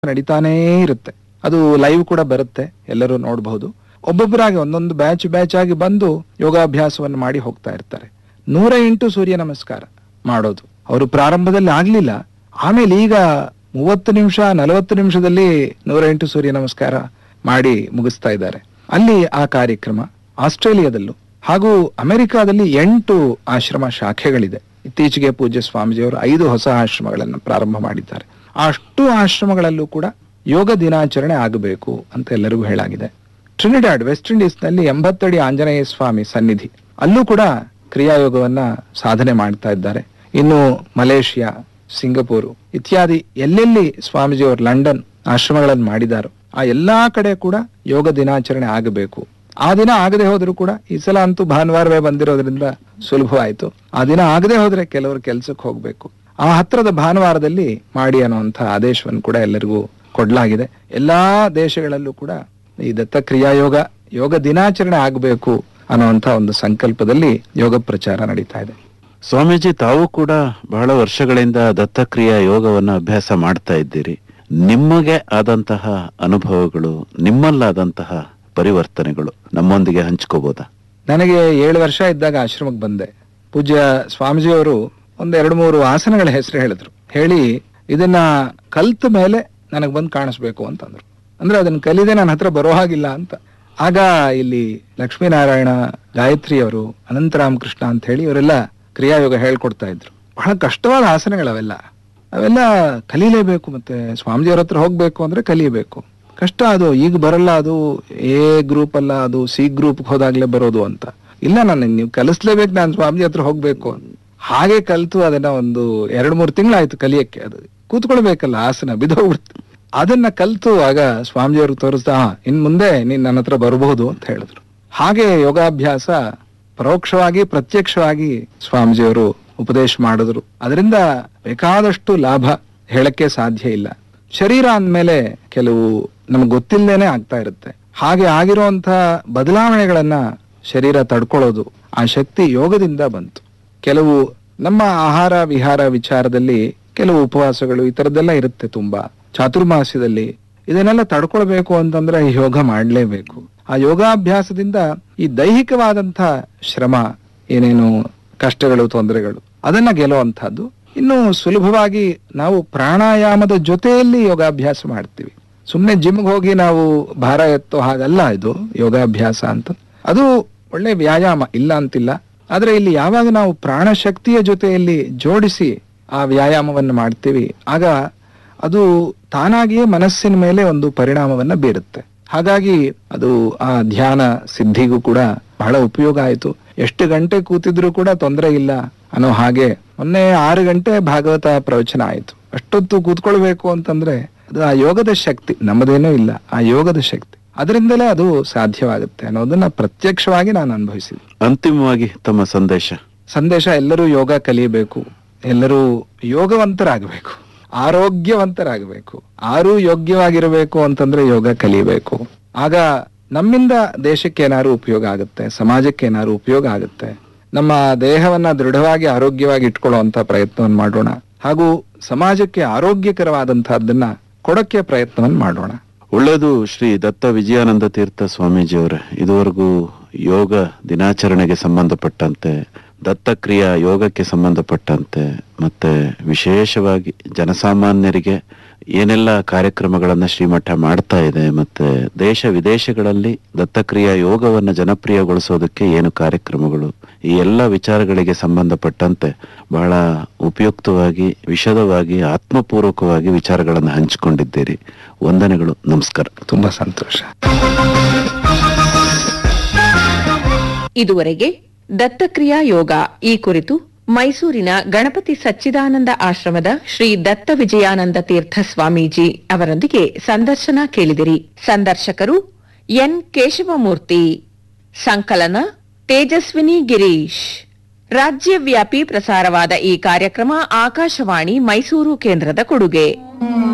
ನಡೀತಾನೇ ಇರುತ್ತೆ ಅದು ಲೈವ್ ಕೂಡ ಬರುತ್ತೆ ಎಲ್ಲರೂ ನೋಡಬಹುದು ಒಬ್ಬೊಬ್ಬರಾಗಿ ಒಂದೊಂದು ಬ್ಯಾಚ್ ಬ್ಯಾಚ್ ಆಗಿ ಬಂದು ಯೋಗಾಭ್ಯಾಸವನ್ನು ಮಾಡಿ ಹೋಗ್ತಾ ಇರ್ತಾರೆ ನೂರ ಎಂಟು ಸೂರ್ಯ ನಮಸ್ಕಾರ ಮಾಡೋದು ಅವರು ಪ್ರಾರಂಭದಲ್ಲಿ ಆಗ್ಲಿಲ್ಲ ಆಮೇಲೆ ಈಗ ಮೂವತ್ತು ನಿಮಿಷ ನಲವತ್ತು ನಿಮಿಷದಲ್ಲಿ ನೂರ ಎಂಟು ಸೂರ್ಯ ನಮಸ್ಕಾರ ಮಾಡಿ ಮುಗಿಸ್ತಾ ಇದ್ದಾರೆ ಅಲ್ಲಿ ಆ ಕಾರ್ಯಕ್ರಮ ಆಸ್ಟ್ರೇಲಿಯಾದಲ್ಲೂ ಹಾಗೂ ಅಮೆರಿಕಾದಲ್ಲಿ ಎಂಟು ಆಶ್ರಮ ಶಾಖೆಗಳಿದೆ ಇತ್ತೀಚೆಗೆ ಪೂಜ್ಯ ಸ್ವಾಮೀಜಿಯವರು ಐದು ಹೊಸ ಆಶ್ರಮಗಳನ್ನು ಪ್ರಾರಂಭ ಮಾಡಿದ್ದಾರೆ ಅಷ್ಟು ಆಶ್ರಮಗಳಲ್ಲೂ ಕೂಡ ಯೋಗ ದಿನಾಚರಣೆ ಆಗಬೇಕು ಅಂತ ಎಲ್ಲರಿಗೂ ಹೇಳಾಗಿದೆ ಟ್ರಿನಿಡಾಡ್ ವೆಸ್ಟ್ ಇಂಡೀಸ್ ನಲ್ಲಿ ಎಂಬತ್ತಡಿ ಆಂಜನೇಯ ಸ್ವಾಮಿ ಸನ್ನಿಧಿ ಅಲ್ಲೂ ಕೂಡ ಕ್ರಿಯಾಯೋಗವನ್ನ ಸಾಧನೆ ಮಾಡ್ತಾ ಇದ್ದಾರೆ ಇನ್ನು ಮಲೇಷಿಯಾ ಸಿಂಗಪೂರು ಇತ್ಯಾದಿ ಎಲ್ಲೆಲ್ಲಿ ಸ್ವಾಮೀಜಿಯವರು ಲಂಡನ್ ಆಶ್ರಮಗಳನ್ನು ಮಾಡಿದಾರೋ ಆ ಎಲ್ಲಾ ಕಡೆ ಕೂಡ ಯೋಗ ದಿನಾಚರಣೆ ಆಗಬೇಕು ಆ ದಿನ ಆಗದೆ ಹೋದ್ರು ಕೂಡ ಈ ಸಲ ಅಂತೂ ಭಾನುವಾರವೇ ಬಂದಿರೋದ್ರಿಂದ ಸುಲಭವಾಯ್ತು ಆ ದಿನ ಆಗದೆ ಹೋದ್ರೆ ಕೆಲವರು ಕೆಲ್ಸಕ್ಕೆ ಹೋಗ್ಬೇಕು ಆ ಹತ್ರದ ಭಾನುವಾರದಲ್ಲಿ ಮಾಡಿ ಅನ್ನುವಂಥ ಆದೇಶವನ್ನು ಕೂಡ ಎಲ್ಲರಿಗೂ ಕೊಡ್ಲಾಗಿದೆ ಎಲ್ಲಾ ದೇಶಗಳಲ್ಲೂ ಕೂಡ ಈ ದತ್ತ ಕ್ರಿಯಾಯೋಗ ಯೋಗ ದಿನಾಚರಣೆ ಆಗಬೇಕು ಅನ್ನುವಂಥ ಒಂದು ಸಂಕಲ್ಪದಲ್ಲಿ ಯೋಗ ಪ್ರಚಾರ ನಡೀತಾ ಇದೆ ಸ್ವಾಮೀಜಿ ತಾವು ಕೂಡ ಬಹಳ ವರ್ಷಗಳಿಂದ ದತ್ತಕ್ರಿಯಾ ಯೋಗವನ್ನು ಅಭ್ಯಾಸ ಮಾಡ್ತಾ ಇದ್ದೀರಿ ನಿಮಗೆ ಆದಂತಹ ಅನುಭವಗಳು ನಿಮ್ಮಲ್ಲಾದಂತಹ ಪರಿವರ್ತನೆಗಳು ನಮ್ಮೊಂದಿಗೆ ಹಂಚ್ಕೋಬೋದಾ ನನಗೆ ಏಳು ವರ್ಷ ಇದ್ದಾಗ ಆಶ್ರಮಕ್ಕೆ ಬಂದೆ ಪೂಜ್ಯ ಸ್ವಾಮೀಜಿಯವರು ಒಂದ್ ಎರಡು ಮೂರು ಆಸನಗಳ ಹೆಸರು ಹೇಳಿದ್ರು ಹೇಳಿ ಇದನ್ನ ಕಲ್ತ ಮೇಲೆ ನನಗೆ ಬಂದು ಕಾಣಿಸ್ಬೇಕು ಅಂತಂದ್ರು ಅಂದ್ರೆ ಅದನ್ನ ಕಲಿದೆ ನನ್ನ ಹತ್ರ ಬರೋ ಹಾಗಿಲ್ಲ ಅಂತ ಆಗ ಇಲ್ಲಿ ಲಕ್ಷ್ಮೀನಾರಾಯಣ ಗಾಯತ್ರಿ ಅವರು ಅನಂತರಾಮ್ ಕೃಷ್ಣ ಅಂತ ಹೇಳಿ ಇವರೆಲ್ಲ ಕ್ರಿಯಾಯೋಗ ಹೇಳ್ಕೊಡ್ತಾ ಇದ್ರು ಬಹಳ ಕಷ್ಟವಾದ ಆಸನಗಳವೆಲ್ಲ ಅವೆಲ್ಲ ಕಲೀಲೇಬೇಕು ಮತ್ತೆ ಸ್ವಾಮೀಜಿಯವ್ರ ಹತ್ರ ಹೋಗ್ಬೇಕು ಅಂದ್ರೆ ಕಲಿಯಬೇಕು ಕಷ್ಟ ಅದು ಈಗ ಬರಲ್ಲ ಅದು ಎ ಗ್ರೂಪ್ ಅಲ್ಲ ಅದು ಸಿ ಗ್ರೂಪ್ ಹೋದಾಗ್ಲೇ ಬರೋದು ಅಂತ ಇಲ್ಲ ನಾನು ನೀವು ಕಲಿಸ್ಲೇಬೇಕು ನಾನು ಸ್ವಾಮೀಜಿ ಹತ್ರ ಹೋಗ್ಬೇಕು ಅಂತ. ಹಾಗೆ ಕಲ್ತು ಅದನ್ನ ಒಂದು ಎರಡ್ ಮೂರು ತಿಂಗಳಾಯ್ತು ಕಲಿಯಕ್ಕೆ ಅದು ಕೂತ್ಕೊಳ್ಬೇಕಲ್ಲ ಆಸನ ಬಿದ್ದೋಗ್ಬಿಡ್ತು ಅದನ್ನ ಕಲ್ತು ಆಗ ಸ್ವಾಮೀಜಿಯವ್ರಿಗೆ ತೋರಿಸ್ತಾ "ಹಾ, ಇನ್ ಮುಂದೆ ನೀನ್ ನನ್ನ ಹತ್ರ ಬರಬಹುದು ಅಂತ ಹೇಳಿದ್ರು ಹಾಗೆ ಯೋಗಾಭ್ಯಾಸ ಪರೋಕ್ಷವಾಗಿ ಪ್ರತ್ಯಕ್ಷವಾಗಿ ಸ್ವಾಮೀಜಿಯವರು ಉಪದೇಶ ಮಾಡಿದ್ರು ಅದರಿಂದ ಬೇಕಾದಷ್ಟು ಲಾಭ ಹೇಳಕ್ಕೆ ಸಾಧ್ಯ ಇಲ್ಲ ಶರೀರ ಅಂದ್ಮೇಲೆ ಕೆಲವು ನಮ್ಗೆ ಗೊತ್ತಿಲ್ಲದೇನೆ ಆಗ್ತಾ ಇರುತ್ತೆ ಹಾಗೆ ಆಗಿರುವಂತ ಬದಲಾವಣೆಗಳನ್ನ ಶರೀರ ತಡ್ಕೊಳ್ಳೋದು ಆ ಶಕ್ತಿ ಯೋಗದಿಂದ ಬಂತು ಕೆಲವು ನಮ್ಮ ಆಹಾರ ವಿಹಾರ ವಿಚಾರದಲ್ಲಿ ಕೆಲವು ಉಪವಾಸಗಳು ಈ ತರದ್ದೆಲ್ಲ ಇರುತ್ತೆ ತುಂಬಾ ಚಾತುರ್ಮಾಸ್ಯದಲ್ಲಿ ಇದನ್ನೆಲ್ಲ ತಡ್ಕೊಳ್ಬೇಕು ಅಂತಂದ್ರೆ ಯೋಗ ಮಾಡ್ಲೇಬೇಕು ಆ ಯೋಗಾಭ್ಯಾಸದಿಂದ ಈ ದೈಹಿಕವಾದಂತ ಶ್ರಮ ಏನೇನು ಕಷ್ಟಗಳು ತೊಂದರೆಗಳು ಅದನ್ನ ಗೆಲ್ಲುವಂತಹದ್ದು ಇನ್ನು ಸುಲಭವಾಗಿ ನಾವು ಪ್ರಾಣಾಯಾಮದ ಜೊತೆಯಲ್ಲಿ ಯೋಗಾಭ್ಯಾಸ ಮಾಡ್ತೀವಿ ಸುಮ್ಮನೆ ಜಿಮ್ಗೆ ಹೋಗಿ ನಾವು ಭಾರ ಎತ್ತೋ ಹಾಗಲ್ಲ ಇದು ಯೋಗಾಭ್ಯಾಸ ಅಂತ ಅದು ಒಳ್ಳೆ ವ್ಯಾಯಾಮ ಇಲ್ಲ ಅಂತಿಲ್ಲ ಆದ್ರೆ ಇಲ್ಲಿ ಯಾವಾಗ ನಾವು ಪ್ರಾಣಶಕ್ತಿಯ ಜೊತೆಯಲ್ಲಿ ಜೋಡಿಸಿ ಆ ವ್ಯಾಯಾಮವನ್ನು ಮಾಡ್ತೀವಿ ಆಗ ಅದು ತಾನಾಗಿಯೇ ಮನಸ್ಸಿನ ಮೇಲೆ ಒಂದು ಪರಿಣಾಮವನ್ನ ಬೀರುತ್ತೆ ಹಾಗಾಗಿ ಅದು ಆ ಧ್ಯಾನ ಸಿದ್ಧಿಗೂ ಕೂಡ ಬಹಳ ಉಪಯೋಗ ಆಯಿತು ಎಷ್ಟು ಗಂಟೆ ಕೂತಿದ್ರು ಕೂಡ ತೊಂದರೆ ಇಲ್ಲ ಅನ್ನೋ ಹಾಗೆ ಮೊನ್ನೆ ಆರು ಗಂಟೆ ಭಾಗವತ ಪ್ರವಚನ ಆಯಿತು ಅಷ್ಟೊತ್ತು ಕೂತ್ಕೊಳ್ಬೇಕು ಅಂತಂದ್ರೆ ಅದು ಆ ಯೋಗದ ಶಕ್ತಿ ನಮ್ಮದೇನೂ ಇಲ್ಲ ಆ ಯೋಗದ ಶಕ್ತಿ ಅದರಿಂದಲೇ ಅದು ಸಾಧ್ಯವಾಗುತ್ತೆ ಅನ್ನೋದನ್ನ ಪ್ರತ್ಯಕ್ಷವಾಗಿ ನಾನು ಅನುಭವಿಸಿದೆ ಅಂತಿಮವಾಗಿ ತಮ್ಮ ಸಂದೇಶ ಸಂದೇಶ ಎಲ್ಲರೂ ಯೋಗ ಕಲಿಯಬೇಕು ಎಲ್ಲರೂ ಯೋಗವಂತರಾಗಬೇಕು ಆರೋಗ್ಯವಂತರಾಗಬೇಕು ಆರೂ ಯೋಗ್ಯವಾಗಿರಬೇಕು ಅಂತಂದ್ರೆ ಯೋಗ ಕಲಿಯಬೇಕು ಆಗ ನಮ್ಮಿಂದ ದೇಶಕ್ಕೆ ಏನಾದ್ರು ಉಪಯೋಗ ಆಗುತ್ತೆ ಸಮಾಜಕ್ಕೆ ಏನಾದ್ರು ಉಪಯೋಗ ಆಗುತ್ತೆ ನಮ್ಮ ದೇಹವನ್ನ ದೃಢವಾಗಿ ಆರೋಗ್ಯವಾಗಿ ಇಟ್ಕೊಳ್ಳುವಂತ ಪ್ರಯತ್ನವನ್ನು ಮಾಡೋಣ ಹಾಗೂ ಸಮಾಜಕ್ಕೆ ಆರೋಗ್ಯಕರವಾದಂತಹದ್ದನ್ನ ಕೊಡಕ್ಕೆ ಪ್ರಯತ್ನವನ್ನು ಮಾಡೋಣ ಒಳ್ಳೆಯದು ಶ್ರೀ ದತ್ತ ವಿಜಯಾನಂದ ತೀರ್ಥ ಸ್ವಾಮೀಜಿಯವರೇ ಇದುವರೆಗೂ ಯೋಗ ದಿನಾಚರಣೆಗೆ ಸಂಬಂಧಪಟ್ಟಂತೆ ದತ್ತಕ್ರಿಯಾ ಯೋಗಕ್ಕೆ ಸಂಬಂಧಪಟ್ಟಂತೆ ಮತ್ತೆ ವಿಶೇಷವಾಗಿ ಜನಸಾಮಾನ್ಯರಿಗೆ ಏನೆಲ್ಲ ಕಾರ್ಯಕ್ರಮಗಳನ್ನ ಶ್ರೀಮಠ ಮಾಡ್ತಾ ಇದೆ ಮತ್ತೆ ದೇಶ ವಿದೇಶಗಳಲ್ಲಿ ದತ್ತಕ್ರಿಯಾ ಯೋಗವನ್ನು ಜನಪ್ರಿಯಗೊಳಿಸೋದಕ್ಕೆ ಏನು ಕಾರ್ಯಕ್ರಮಗಳು ಈ ಎಲ್ಲ ವಿಚಾರಗಳಿಗೆ ಸಂಬಂಧಪಟ್ಟಂತೆ ಬಹಳ ಉಪಯುಕ್ತವಾಗಿ ವಿಶದವಾಗಿ ಆತ್ಮಪೂರ್ವಕವಾಗಿ ವಿಚಾರಗಳನ್ನು ಹಂಚಿಕೊಂಡಿದ್ದೀರಿ ವಂದನೆಗಳು ನಮಸ್ಕಾರ ತುಂಬಾ ಸಂತೋಷ ಇದುವರೆಗೆ ದತ್ತಕ್ರಿಯಾ ಯೋಗ ಈ ಕುರಿತು ಮೈಸೂರಿನ ಗಣಪತಿ ಸಚ್ಚಿದಾನಂದ ಆಶ್ರಮದ ಶ್ರೀ ದತ್ತ ವಿಜಯಾನಂದ ತೀರ್ಥ ಸ್ವಾಮೀಜಿ ಅವರೊಂದಿಗೆ ಸಂದರ್ಶನ ಕೇಳಿದಿರಿ ಸಂದರ್ಶಕರು ಎನ್ ಕೇಶವಮೂರ್ತಿ ಸಂಕಲನ ತೇಜಸ್ವಿನಿ ಗಿರೀಶ್ ರಾಜ್ಯವ್ಯಾಪಿ ಪ್ರಸಾರವಾದ ಈ ಕಾರ್ಯಕ್ರಮ ಆಕಾಶವಾಣಿ ಮೈಸೂರು ಕೇಂದ್ರದ ಕೊಡುಗೆ